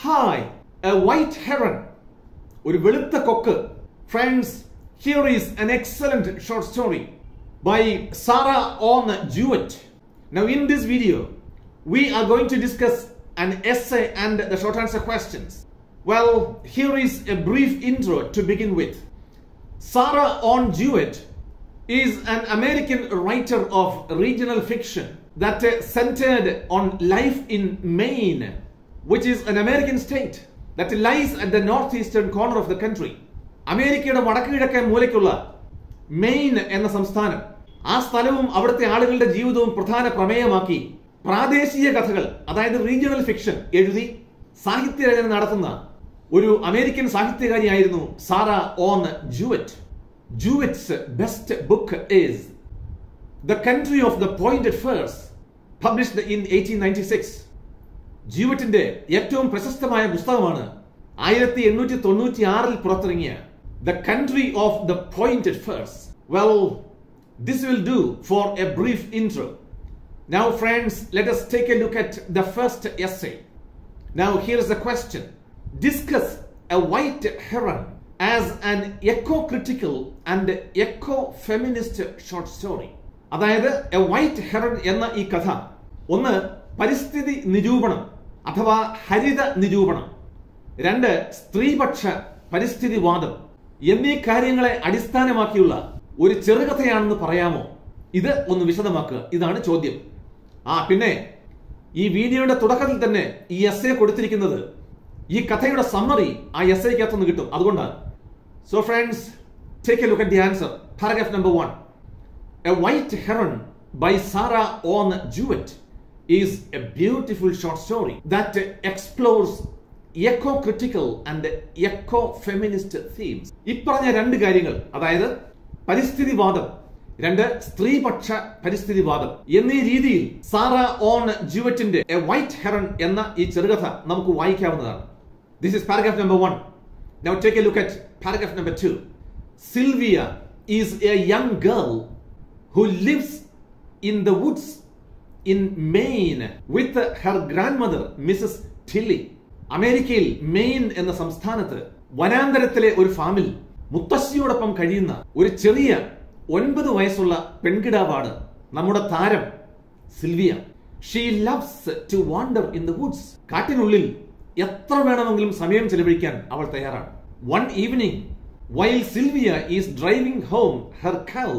Hi A white ഹെറൺ ഒരു വെളുത്ത കൊക്ക് friends here is an excellent short story by Sarah on Jewett. Now in this video, we are going to discuss an essay and the short answer questions. Well, here is a brief intro to begin with. Sarah on Jewett is an American writer of regional fiction that uh, centered on life in Maine, which is an American state that lies at the northeastern corner of the country. അമേരിക്കയുടെ വടക്ക് കിഴക്കൻ മൂലയ്ക്കുള്ള main എന്ന സംസ്ഥാനം ആ സ്ഥലവും അവിടുത്തെ ആളുകളുടെ ജീവിതവും പ്രധാന പ്രമേയമാക്കി പ്രാദേശിക കഥകൾ അതായത് റീജിയണൽ ഫിക്ഷൻ എഴുതി സാഹിത്യരചന നടത്തുന്ന ഒരു അമേരിക്കൻ സാഹിത്യകാരിയായിരുന്നു Sarah Orne Jewett Jewett's best book is the Country of the Pointed Firs published in eighteen ninety six ജൂവറ്റിന്റെ ഏറ്റവും പ്രശസ്തമായ പുസ്തകമാണ് ആയിരത്തി എണ്ണൂറ്റി തൊണ്ണൂറ്റി ആറിൽ പുറത്തിറങ്ങിയ the Country of the Pointed Firs well this will do for a brief intro Now, friends, let us take a look at the first essay. Now, here is the question Discuss a white heron as an eco critical and eco feminist short story. അതായത് a white heron എന്ന ഈ കഥ ഒന്ന് പരിസ്ഥിതി നിരൂപണം അഥവാ ഹരിത നിരൂപണം രണ്ട് സ്ത്രീപക്ഷ പരിസ്ഥിതിവാദം എന്നീ കാര്യങ്ങളെ അടിസ്ഥാനമാക്കിയുള്ള ഒരു ചെറുകഥയാണെന്ന് പറയാമോ ഇത് ഒന്ന് വിശദമാക്കുക ഇതാണ് ചോദ്യം ആ പിന്നെ ഈ വീഡിയോയുടെ തുടക്കത്തിൽ തന്നെ ഈ എസ് എ കൊടുത്തിരിക്കുന്നത് ഈ കഥയുടെ സമ്മറി ആ എസ് ഐക്കകത്തുനിന്ന് കിട്ടും അതുകൊണ്ടാണ് so friends take a look at the answer paragraph number one a white heron by Sarah Orne Jewett is a beautiful short story that explores eco critical and eco feminist themes ഇപ്പറഞ്ഞ രണ്ട് കാര്യങ്ങൾ അതായത് പരിസ്ഥിതിവാദം രണ്ട് സ്ത്രീപക്ഷ പരിസ്ഥിതിവാദം എന്നീ രീതിയിൽ Sarah Orne ജുവറ്റിന്റെ എ വൈറ്റ് ഹെറൺ എന്ന ഈ ചെറുകഥ നമുക്ക് വായിക്കാവുന്നതാണ് this is paragraph number one now take a look at paragraph number two Sylvia is a young girl who lives in the woods in Maine with her grandmother Mrs Tilley അമേരിക്കയിൽ Maine എന്ന സംസ്ഥാനത്ത് വനാന്തരത്തിലെ ഒരു ഫാമിൽ മുത്തശ്ശിയോടൊപ്പം കഴിയുന്ന ഒരു ചെറിയ ഒൻപത് വയസ്സുള്ള പെൺകിടാവാണ് നമ്മുടെ താരം Sylvia she loves to wander in the woods കാട്ടിനുള്ളിൽ എത്ര വേണമെങ്കിലും സമയം ചെലവഴിക്കാൻ അവൾ തയ്യാറാണ് one evening while Sylvia is driving home her cow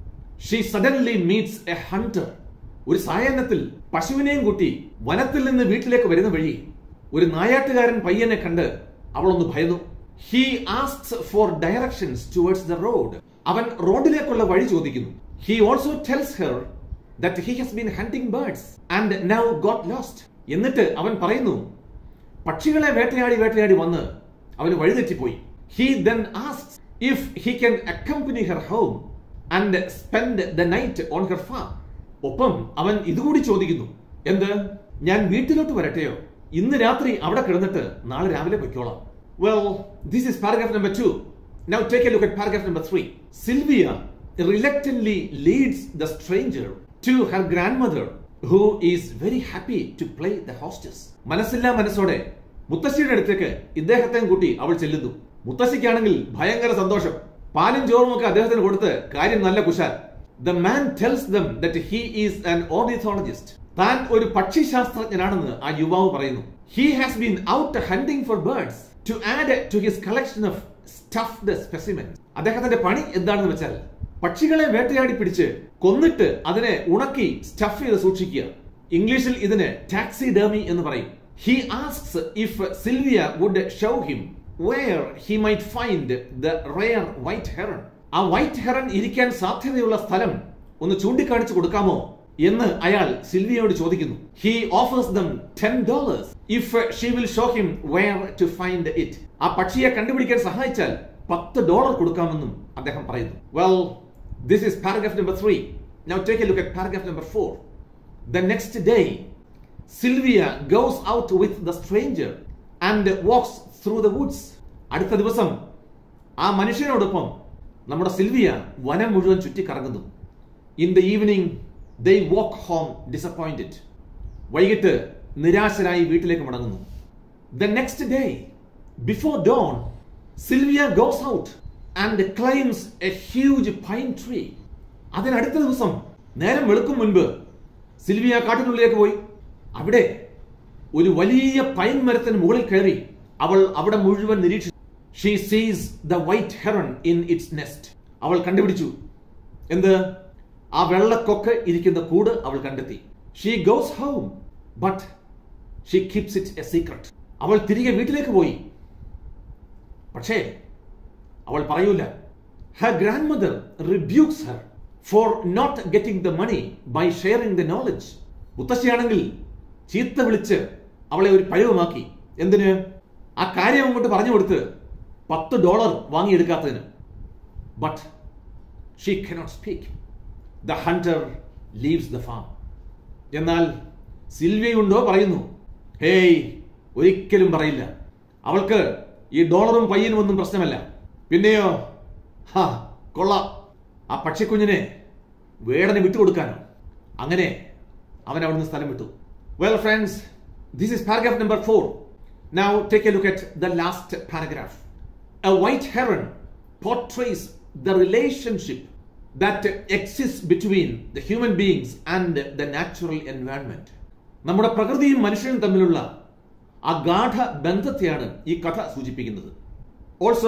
she suddenly meets a hunter ഒരു സായാഹ്നത്തിൽ പശുവിനെയും കൂട്ടി വനത്തിൽ നിന്ന് വീട്ടിലേക്ക് വരുന്ന വഴി ഒരു നായാട്ടുകാരൻ പയ്യനെ കണ്ട് അവളൊന്ന് ഭയന്നു he asks for directions towards the road അവൻ റോഡിലേക്കുള്ള വഴി ചോദിക്കുന്നു he also tells her that he has been hunting birds and now got lost എന്നിട്ട് അവൻ പറയുന്നു പക്ഷികളെ വേട്ടയാടി വേട്ടയാടി വന്ന് അവന് വഴിതെറ്റിപ്പോയി he then asks if he can accompany her home and spend the night on her farm ഒപ്പം അവൻ ഇതുകൂടി ചോദിക്കുന്നു എന്ത് ഞാൻ വീട്ടിലോട്ട് വരട്ടെയോ ഇന്ന് രാത്രി അവിടെ കിടന്നിട്ട് നാളെ രാവിലെ പൊയ്ക്കോളാം well this is paragraph number two Now take a look at paragraph number three. Sylvia reluctantly leads the stranger to her grandmother, who is very happy to play the hostess. മനസ്സില്ലാ മനസ്സോടെ മുത്തശ്ശിയുടെ അടുത്തേക്ക് ഇദ്ദേഹത്തെയും കൂട്ടി അവൾ ചെല്ലുന്നു മുത്തശ്ശിക്കാണെങ്കിൽ ഭയങ്കര സന്തോഷം പാലും ചോറും ഒക്കെ അദ്ദേഹത്തിന് കൊടുത്ത് കാര്യം നല്ല കുശാൽ the man tells them that he is an ornithologist താൻ ഒരു പക്ഷിശാസ്ത്രജ്ഞനാണെന്ന് ആ യുവാവ് പറയുന്നു he has been out hunting for birds to add to his collection of stuffed specimens അദ്ദേഹത്തിന്റെ പണി എന്താണെന്ന് വെച്ചാൽ പക്ഷികളെ വേട്ടയാടി പിടിച്ച് കൊന്നിട്ട് അതിനെ ഉണക്കി സ്റ്റഫ് ചെയ്ത് സൂക്ഷിക്കുക ഇംഗ്ലീഷിൽ ഇതിന് ടാക്സി ഡേമി എന്ന് പറയും he asks if Sylvia would show him where he might find the rare white heron ആ വൈറ്റ് ഹെറൺ ഇരിക്കാൻ സാധ്യതയുള്ള സ്ഥലം ഒന്ന് ചൂണ്ടിക്കാണിച്ചു കൊടുക്കാമോ എന്ന് അയാൾ സിൽവിയോട് ചോദിക്കുന്നു he offers them ten dollars if she will show him where to find it ആ പക്ഷിയെ കണ്ടുപിടിക്കാൻ സഹായിച്ചാൽ പത്ത് ഡോളർ കൊടുക്കാമെന്നും അദ്ദേഹം പറയുന്നു well this is paragraph number three now take a look at paragraph number four the next day Sylvia goes out with the stranger and walks through the woods അടുത്ത ദിവസം ആ മനുഷ്യനോടൊപ്പം നമ്മുടെ സിൽവിയ വനം മുഴുവൻ ചുറ്റിക്കറങ്ങുന്നു in the evening they walk home disappointed വൈകിട്ട് നിരാശരായി വീട്ടിലേക്ക് മടങ്ങുന്നു The next day, before dawn, Sylvia goes out and climbs a huge pine tree. അതിനടുത്ത ദിവസം നേരം വെളുക്കും മുൻപ് സിൽവിയ കാട്ടിനുള്ളിലേക്ക് പോയി അവിടെ ഒരു വലിയ പൈൻ മരത്തിന് മുകളിൽ കയറി അവൾ അവിടെ മുഴുവൻ നിരീക്ഷിച്ചു she sees the white heron in its nest അവൾ കണ്ടുപിടിച്ചു എന്ത് ആ വെള്ളക്കൊക്ക് ഇരിക്കുന്ന കൂട് അവൾ കണ്ടെത്തി she goes home but she keeps it a secret അവൾ തിരികെ വീട്ടിലേക്ക് പോയി പക്ഷേ അവൾ പറയൂല her grandmother rebukes her for not getting the money by sharing the knowledge മുത്തശ്ശിയാണെങ്കിൽ ചീത്ത വിളിച്ച് അവളെ ഒരു പഴവുമാക്കി എന്തിന് ആ കാര്യം അങ്ങോട്ട് പറഞ്ഞു കൊടുത്ത് പത്ത് ഡോളർ വാങ്ങിയെടുക്കാത്തതിന് but she cannot speak the hunter leaves the farm എന്നാൽ സിൽവിയുണ്ടോ പറയുന്നു ഹേയ് ഒരിക്കലും പറയില്ല അവൾക്ക് ഈ ഡോളറും പയ്യനും ഒന്നും പ്രശ്നമല്ല പിന്നെയോ ഹാ കൊള്ളാം ആ പക്ഷിക്കുഞ്ഞിനെ വേടനെ വിട്ടുകൊടുക്കാനോ അങ്ങനെ അവൻ അവിടുന്ന് സ്ഥലം വിട്ടു well friends this is paragraph number four now take a look at the last paragraph a white heron portrays the relationship that exists between the human beings and the natural environment. നമ്മുടെ പ്രകൃതിയും മനുഷ്യനും തമ്മിലുള്ള ആ ഗാഠ ബന്ധത്തെയാണ് ഈ കഥ സൂചിപ്പിക്കുന്നത് also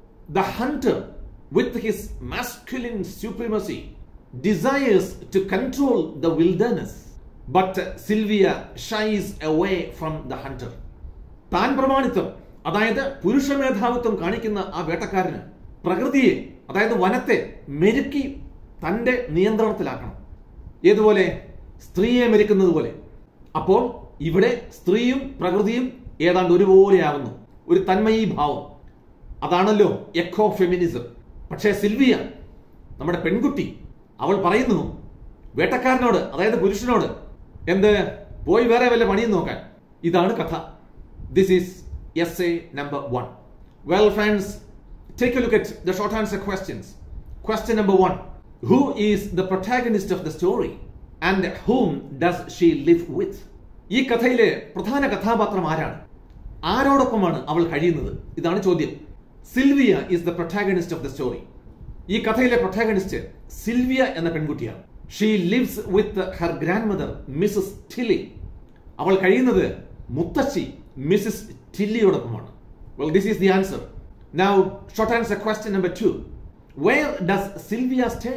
the hunter with his masculine supremacy desires to control the wilderness but Sylvia shies away from the hunter. താൻ പ്രമാണിത്വം അതായത് പുരുഷ മേധാവിത്വം കാണിക്കുന്ന ആ വേട്ടക്കാരന് പ്രകൃതിയെ അതായത് വനത്തെ മെരുക്കി തന്റെ നിയന്ത്രണത്തിലാക്കണം ഏതുപോലെ സ്ത്രീയെ മെരുക്കുന്നത് പോലെ അപ്പോൾ ഇവിടെ സ്ത്രീയും പ്രകൃതിയും ഏതാണ്ട് ഒരുപോലെയാകുന്നു ഒരു തന്മയീ ഭാവം അതാണല്ലോ എക്കോ ഫെമിനിസം പക്ഷേ സിൽവിയ നമ്മുടെ പെൺകുട്ടി അവൾ പറയുന്നു വേട്ടക്കാരനോട് അതായത് പുരുഷനോട് എന്ത് പോയി വേറെ വല്ല പണിയും നോക്കാൻ ഇതാണ് കഥ this is S A number one well friends take a look at the short answer questions question number one who is the protagonist of the story and whom does she live with ഈ കഥയിലെ പ്രധാന കഥാപാത്രം ആരാണ് ആരോടൊപ്പമാണ് അവൾ കഴിയുന്നത് ഇതാണ് ചോദ്യം Sylvia is the protagonist of the story ഈ കഥയിലെ പ്രൊട്ടാഗനിസ്റ്റ് സിൽവിയ എന്ന പെൺകുട്ടിയാണ് she lives with her grandmother Mrs Tilley അവൾ കഴിയുന്നത് മുത്തശ്ശി മിസസ് ടില്ലിയോടൊപ്പമാണ് well this is the answer now short answer question number two where does Sylvia stay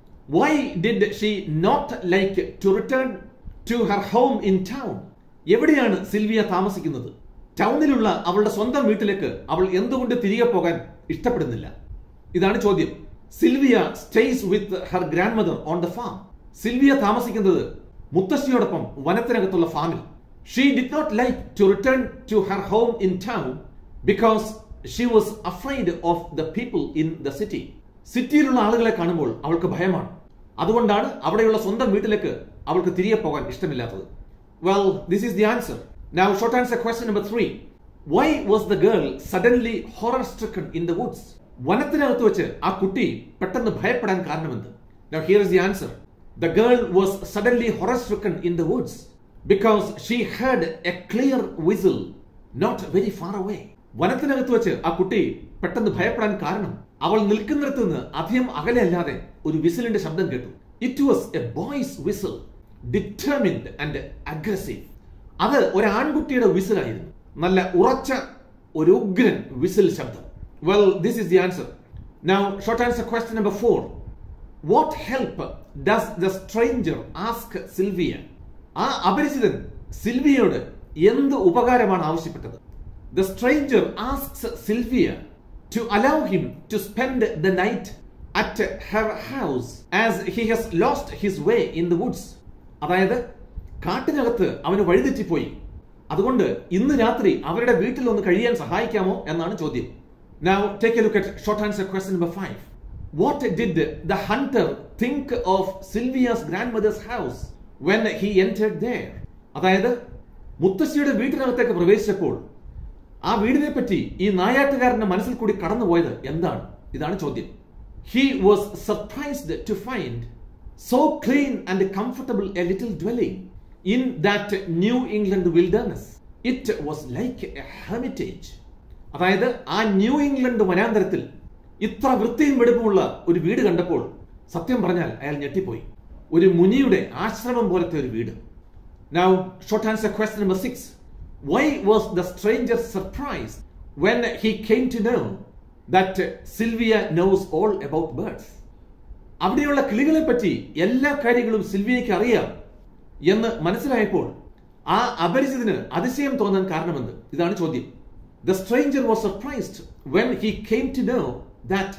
why did she not like to return to her home in town എവിടെയാണ് സിൽവിയ താമസിക്കുന്നത് ടൗണിലുള്ള അവളുടെ സ്വന്തം വീട്ടിലേക്ക് അവൾ എന്തുകൊണ്ട് തിരികെ പോകാൻ ഇഷ്ടപ്പെടുന്നില്ല ഇതാണ് ചോദ്യം Sylvia stays with her grandmother on the farm Sylvia താമസിക്കുന്നത് മുത്തശ്ശിയോടൊപ്പം വനത്തിനകത്തുള്ള ഫാമിൽ she did not like to return to her home in town because she was afraid of the people in the city സിറ്റിയിലുള്ള ആളുകളെ കാണുമ്പോൾ അവൾക്ക് ഭയമാണ് അതുകൊണ്ടാണ് അവിടെയുള്ള സ്വന്തം വീട്ടിലേക്ക് അവൾക്ക് തിരികെ പോകാൻ ഇഷ്ടമില്ലാത്തത് well this is the answer now short answer question number three why was the girl suddenly horror stricken in the woods വനത്തിനകത്ത് വെച്ച് ആ കുട്ടി പെട്ടെന്ന് ഭയപ്പെടാൻ കാരണമെന്ത് now here is the answer the girl was suddenly horror stricken in the woods because she had a clear whistle not very far away വനത്തിനകത്ത് വെച്ച് ആ കുട്ടി പെട്ടെന്ന് ഭയപ്പെടാൻ കാരണം അവൾ നിൽക്കുന്നിടത്ത് നിന്ന് അധികം അകലെ അല്ലാതെ ഒരു വിസിലിന്റെ ശബ്ദം കേട്ടു it was a boy's whistle determined and aggressive അത് ഒരു ആൺകുട്ടിയുടെ വിസിലായിരുന്നു നല്ല ഉറച്ച ഒരു ഉഗ്രൻ വിസിൽ ശബ്ദം well this is the answer now short answer question number four what help does the stranger ask Sylvia ആ അപരിചിതൻ സിൽവിയയോട് എന്ത് ഉപകാരമാണ് ആവശ്യപ്പെട്ടത് the stranger asks Sylvia to allow him to spend the night at her house as he has lost his way in the woods അതായത് കാട്ടിനകത്ത് അവന് വഴിതെറ്റിപ്പോയി അതുകൊണ്ട് ഇന്ന് രാത്രി അവരുടെ വീട്ടിൽ ഒന്ന് കഴിയാൻ സഹായിക്കാമോ എന്നാണ് ചോദ്യം now take a look at short answer question number five what did the hunter think of Sylvia's grandmother's house when he entered there അതായത് മുത്തശ്ശിയുടെ വീട്ടിനകത്തേക്ക് പ്രവേശിച്ചപ്പോൾ ആ വീടിനെ പറ്റി ഈ നായാട്ടുകാരന്റെ മനസ്സിൽ കൂടി കടന്നുപോയത് എന്താണ് ഇതാണ് ചോദ്യം he was surprised to find so clean and comfortable a little dwelling in that New England wilderness it was like a heritage അതായത് ആ ന്യൂ ഇംഗ്ലണ്ട് വനാന്തരത്തിൽ ഇത്ര വൃത്തിയും വെടുപ്പുമുള്ള ഒരു വീട് കണ്ടപ്പോൾ സത്യം പറഞ്ഞാൽ അയാൾ ഞെട്ടിപ്പോയി ഒരു മുനിയുടെ ആശ്രമം പോലത്തെ ഒരു വീട് now short answer question number six why was the stranger surprise when he came to know that Sylvia knows all about birds അവിടെയുള്ള കിളികളെ പറ്റി എല്ലാ കാര്യങ്ങളും സിൽവിയയ്ക്ക് അറിയാം എന്ന് മനസ്സിലായപ്പോൾ ആ അപരിചിതന് അതിശയം തോന്നാൻ കാരണമെന്ത് ഇതാണ് ചോദ്യം the stranger was surprised when he came to know that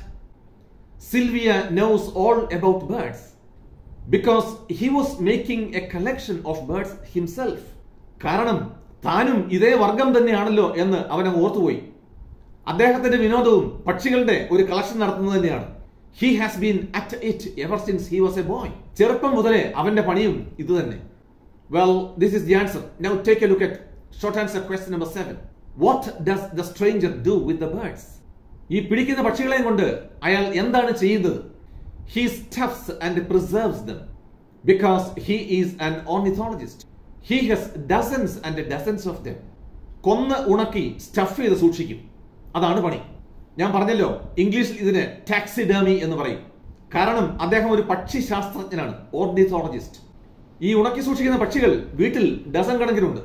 Sylvia knows all about birds because he was making a collection of birds himself കാരണം താനും ഇതേ വർഗം തന്നെയാണല്ലോ എന്ന് അവനെ ഓർത്തുപോയി അദ്ദേഹത്തിന്റെ വിനോദവും പക്ഷികളുടെ ഒരു കളക്ഷൻ നടത്തുന്നത് തന്നെയാണ് he has been at it ever since he was a boy ചെറുപ്പം മുതലേ അവന്റെ പണിയും ഇത് തന്നെ well this is the answer now take a look at short answer question number seven what does the stranger do with the birds ഈ പിടിക്കുന്ന പക്ഷികളെയും കൊണ്ട് അയാൾ എന്താണ് ചെയ്യുന്നത് he stuffs and preserves them because he is an ornithologist he has dozens and dozens of them കൊന്ന് ഉണക്കി stuff ചെയ്ത് സൂക്ഷിക്കും അതാണ് പണി ഞാൻ പറഞ്ഞല്ലോ ഇംഗ്ലീഷിൽ ഇതിന് ടാക്സിഡേമി എന്ന് പറയും കാരണം അദ്ദേഹം ഒരു പക്ഷി ശാസ്ത്രജ്ഞനാണ് ഓർണിത്തോളജിസ്റ്റ് ഈ ഉണക്കി സൂക്ഷിക്കുന്ന പക്ഷികൾ വീട്ടിൽ ഡസൻ കണക്കിനുണ്ട്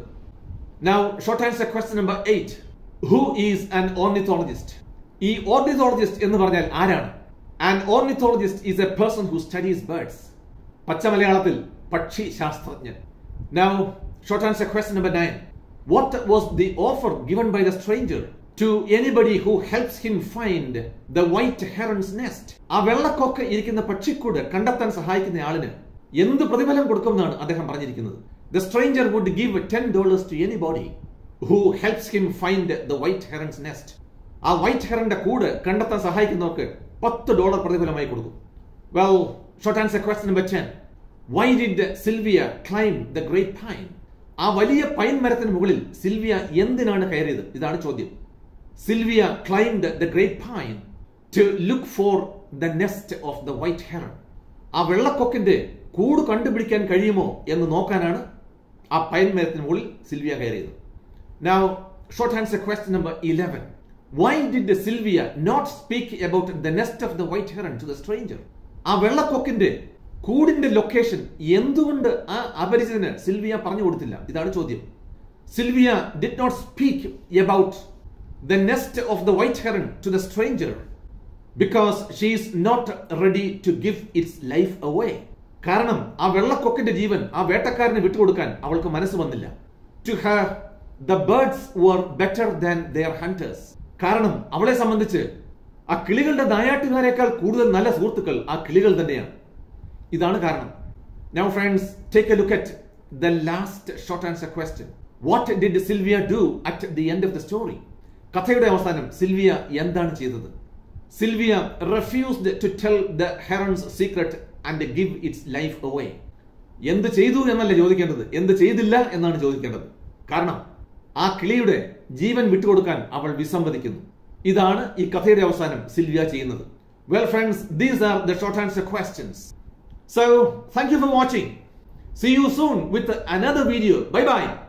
now short answer question number eight who is an ornithologist ഈ ഓർണിത്തോളജിസ്റ്റ് എന്ന് പറഞ്ഞാൽ ആരാണ് an ornithologist is a person who studies birds പച്ച മലയാളത്തിൽ പക്ഷി ശാസ്ത്രജ്ഞൻ now short answer question number nine what was the offer given by the stranger to anybody who helps him find the white heron's nest ആ വെള്ളക്കൊക്കെ ഇരിക്കുന്ന പക്ഷിക്കൂട് കണ്ടെത്താൻ സഹായിക്കുന്ന ആളിന് എന്ത് പ്രതിഫലം കൊടുക്കുമെന്നാണ് അദ്ദേഹം പറഞ്ഞിരിക്കുന്നത് the stranger would give ten dollars to anybody who helps him find the white heron's nest ആ വൈറ്റ് ഹെറന്റെ കൂട് കണ്ടെത്താൻ സഹായിക്കുന്നവർക്ക് പത്ത് ഡോളർ പ്രതിഫലമായി കൊടുക്കും well short answer question number ten why did Sylvia climb the great pine ആ വലിയ പൈൻ മരത്തിന് മുകളിൽ സിൽവിയ എന്തിനാണ് കയറിയത് ഇതാണ് ചോദ്യം Sylvia climbed the great pine to look for the nest of the white heron ആ വെള്ളക്കൊക്കിന്റെ കൂട് കണ്ടുപിടിക്കാൻ കഴിയുമോ എന്ന് നോക്കാനാണ് ആ പൈൻ മരത്തിന് മുകളിൽ സിൽവിയ കയറിയത് now short answer question number eleven why did Sylvia not speak about the nest of the white heron to the stranger ആ വെള്ളക്കൊക്കിന്റെ കൂടിന്റെ ലൊക്കേഷൻ എന്തുകൊണ്ട് ആ അപരിചിതന് സിൽവിയ പറഞ്ഞു കൊടുത്തില്ല ഇതാണ് ചോദ്യം Sylvia did not speak about the nest of the white heron to the stranger because she is not ready to give its life away കാരണം ആ വെള്ളക്കൊക്കിന്റെ ജീവൻ ആ വേട്ടക്കാരന് വിട്ടുകൊടുക്കാൻ അവൾക്ക് മനസ്സ് വന്നില്ല to have the birds were better than their hunters കാരണം അവളെ സംബന്ധിച്ച് ആ കിളികളുടെ നായാട്ടുകാരേക്കാൾ കൂടുതൽ നല്ല സുഹൃത്തുക്കൾ ആ കിളികൾ തന്നെയാണ് ഇതാണ് കാരണം now friends take a look at the last short answer question what did Sylvia do at the end of the story കഥയുടെ അവസാനം സിൽവിയ എന്താണ് ചെയ്തത് Sylvia refused to tell the heron's secret and give its life away എന്ത് ചെയ്തു എന്നല്ല ചോദിക്കേണ്ടത് എന്ത് ചെയ്തില്ല എന്നാണ് ചോദിക്കേണ്ടത് കാരണം ആ കിളിയുടെ ജീവൻ വിട്ടുകൊടുക്കാൻ അവൾ വിസമ്മതിക്കുന്നു ഇതാണ് ഈ കഥയുടെ അവസാനം സിൽവിയ ചെയ്യുന്നത് well friends these are the short answer questions so thank you for watching see you soon with another video bye by